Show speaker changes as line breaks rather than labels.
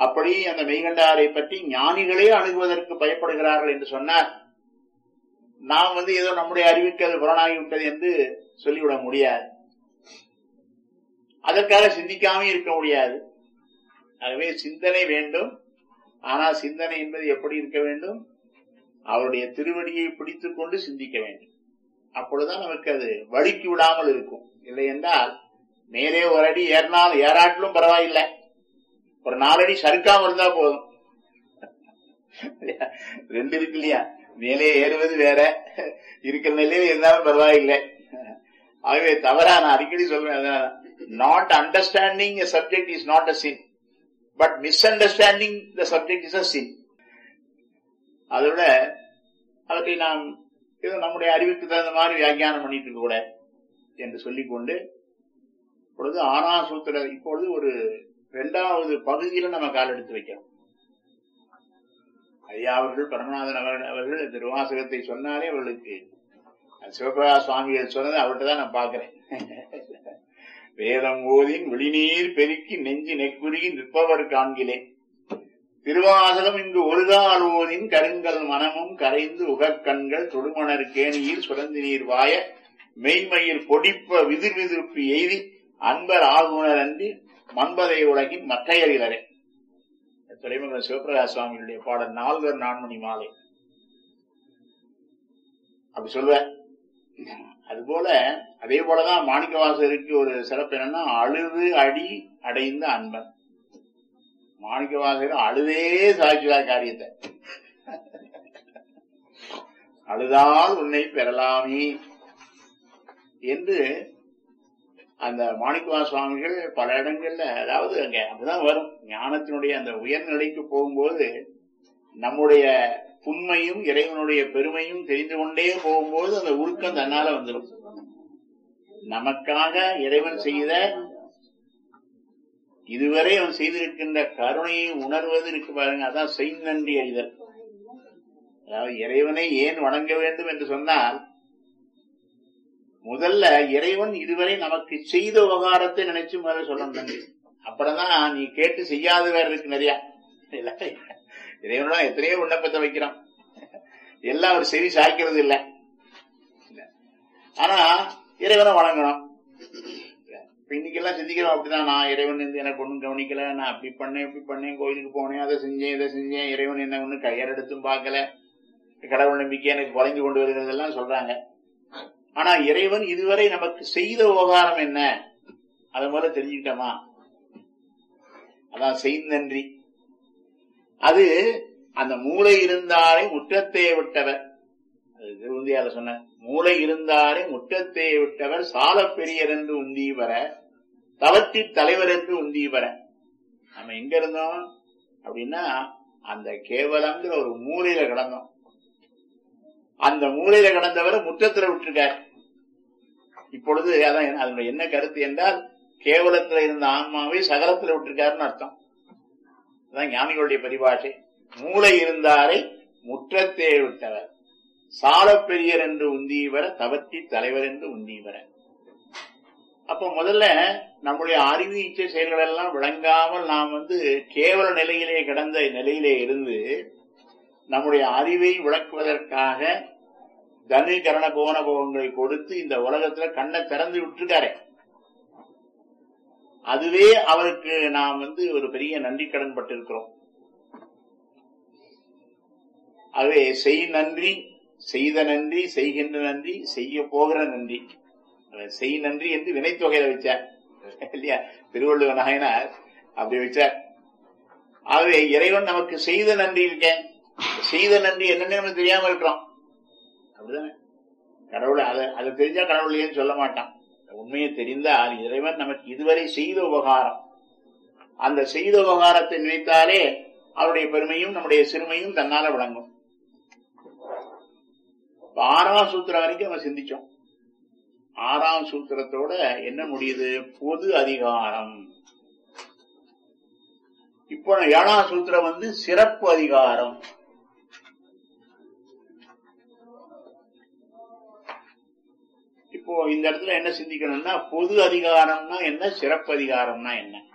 அப்படி அந்த மெய்கண்டாரை பற்றி ஞானிகளே அணுகுவதற்கு பயப்படுகிறார்கள் என்று சொன்னார் நாம் வந்து ஏதோ நம்முடைய அறிவுக்கு அது புலனாகிவிட்டது என்று சொல்லிவிட முடியாது அதற்காக சிந்திக்காம இருக்க முடியாது ஆகவே சிந்தனை வேண்டும் ஆனால் சிந்தனை என்பது எப்படி இருக்க வேண்டும் அவருடைய திருவடியை பிடித்துக் கொண்டு சிந்திக்க வேண்டும் அப்பொழுதுதான் நமக்கு அது வழுக்கி விடாமல் இருக்கும் இல்லை என்றால் மேலே ஒரு அடி ஏறினால் ஏறாட்டிலும் பரவாயில்லை ஒரு நாலடி சறுக்காம இருந்தா போதும் ரெண்டு இருக்கு இல்லையா மேலே ஏறுவது வேற இருக்கிற நிலையில இருந்தாலும் பரவாயில்லை ஆகவே தவறா நான் அடிக்கடி சொல்வேன் not understanding a subject is not a sin but misunderstanding the subject is a sin அதோட அவற்றை நாம் ஏதோ நம்முடைய அறிவுக்கு தகுந்த மாதிரி வியாக்கியானம் பண்ணிட்டு இருக்க கூட என்று சொல்லிக்கொண்டு இப்பொழுது ஆனா சூத்திர இப்பொழுது ஒரு இரண்டாவது பகுதியில நம்ம கால் எடுத்து வைக்கிறோம் ஐயா அவர்கள் பரமநாதன் அவர்கள் அவர்கள் திருவாசகத்தை சொன்னாலே அவர்களுக்கு சிவபிரகா சுவாமிகள் சொன்னது அவர்கிட்ட தான் நான் பாக்குறேன் வேதம் ஓதின் வெளிநீர் பெருக்கி நெஞ்சு நெக்குருகி நிற்பவர் காண்கிறேன் திருவாசகம் இங்கு ஒருகால் ஓதின் கருங்கல் மனமும் கரைந்து உகக்கண்கள் தொடுமணர் கேணியில் சுரந்து நீர் வாய மெய்மயிர் பொடிப்ப விதிர் விதிர்ப்பு எய்தி அன்பர் ஆகுனர் அன்றி மன்பதை உலகின் மற்றையறிகளே துறைமுக சிவபிரகாஷ் சுவாமிகளுடைய பாடல் நால்வர் நான்மணி மாலை அப்படி சொல்லுவேன் அதுபோல அதே போலதான் மாணிக்கவாசகருக்கு ஒரு சிறப்பு என்னன்னா அழுது அடி அடைந்த அன்பன் மாணிக்கவாசகர் அழுதே சாய்க்கிறார் காரியத்தை அழுதால் உன்னை பெறலாமே என்று அந்த மாணிக்கவா சுவாமிகள் பல இடங்கள்ல அதாவது அங்க அப்படிதான் வரும் ஞானத்தினுடைய அந்த உயர்நிலைக்கு போகும்போது நம்முடைய புண்மையும் இறைவனுடைய பெருமையும் தெரிந்து கொண்டே போகும்போது அந்த உருக்கம் தன்னால வந்துடும் நமக்காக இறைவன் செய்த இதுவரை அவன் செய்திருக்கின்ற கருணையை உணர்வது இருக்கு பாருங்க அதான் செய்நன்றி அறிதல் அதாவது இறைவனை ஏன் வணங்க வேண்டும் என்று சொன்னால் முதல்ல இறைவன் இதுவரை நமக்கு செய்த உபகாரத்தை நினைச்சு முதல்ல சொல்லணும் தம்பி அப்புறம்தான் நீ கேட்டு செய்யாத வேற இருக்கு நிறைய இல்ல இறைவனோட எத்தனையோ விண்ணப்பத்தை வைக்கிறோம் எல்லாம் அவர் செவி சாய்க்கிறது இல்ல ஆனா இறைவனை வணங்கணும் இன்னைக்கெல்லாம் சிந்திக்கிறோம் அப்படிதான் நான் இறைவன் இருந்து எனக்கு ஒண்ணும் கவனிக்கல நான் அப்படி பண்ணேன் இப்படி பண்ணேன் கோயிலுக்கு போனேன் அதை செஞ்சேன் இதை செஞ்சேன் இறைவன் என்ன ஒண்ணு கையால் எடுத்தும் பார்க்கல கடவுள் நம்பிக்கை எனக்கு குறைஞ்சு கொண்டு வருகிறதெல்லாம் சொல்றாங்க ஆனா இறைவன் இதுவரை நமக்கு செய்த உபகாரம் என்ன அது போல தெரிஞ்சுக்கிட்டோமா அதான் செய்நன்றி அது அந்த மூளை இருந்தாரை முற்றத்தை விட்டவர் அது திருவந்தியால சொன்ன மூளை இருந்தாரை முற்றத்தை விட்டவர் சால பெரியர் என்று உந்தி வர தவத்தி தலைவர் என்று உந்தி வர நம்ம எங்க இருந்தோம் அப்படின்னா அந்த கேவலங்கிற ஒரு மூலையில கிடந்தோம் அந்த மூலையில கடந்தவரை முற்றத்துல விட்டுருக்கார் இப்பொழுது அதான் அதனுடைய என்ன கருத்து என்றால் கேவலத்துல இருந்த ஆன்மாவை சகலத்துல விட்டுருக்காருன்னு அர்த்தம் அதான் ஞானிகளுடைய பரிபாஷை மூளை இருந்தாரை முற்றத்தே விட்டவர் சால பெரியர் என்று உந்தியவர தவத்தி தலைவர் என்று உந்தியவர அப்ப முதல்ல நம்முடைய அறிவு இச்சை செயல்கள் எல்லாம் விளங்காமல் நாம் வந்து கேவல நிலையிலே கிடந்த நிலையிலே இருந்து நம்முடைய அறிவை விளக்குவதற்காக தனு கரண போன போகங்களை கொடுத்து இந்த உலகத்துல கண்ணை திறந்து விட்டுருக்காரு அதுவே அவருக்கு நாம் வந்து ஒரு பெரிய நன்றி கடன் பட்டிருக்கிறோம் ஆகவே செய் நன்றி செய்த நன்றி செய்கின்ற நன்றி செய்ய போகிற நன்றி செய் நன்றி என்று வினைத்தொகையில வச்சார் இல்லையா திருவள்ளுவர் நாயனார் அப்படி வச்சார் ஆகவே இறைவன் நமக்கு செய்த நன்றி இருக்கேன் செய்த நன்றி என்னன்னு நமக்கு தெரியாம இருக்கிறோம் அப்படிதானே கடவுளை அதை அதை தெரிஞ்சா கடவுளையும் சொல்ல மாட்டான் உண்மையை தெரிந்தால் இறைவன் நமக்கு இதுவரை செய்த உபகாரம் அந்த செய்த உபகாரத்தை நினைத்தாலே அவருடைய பெருமையும் நம்முடைய சிறுமையும் தன்னால விளங்கும் ஆறாம் சூத்திரம் வரைக்கும் நம்ம சிந்திச்சோம் ஆறாம் சூத்திரத்தோட என்ன முடியுது பொது அதிகாரம் இப்போ ஏழாம் சூத்திரம் வந்து சிறப்பு அதிகாரம் இப்போ இந்த இடத்துல என்ன சிந்திக்கணும்னா பொது அதிகாரம்னா என்ன சிறப்பு அதிகாரம்னா என்ன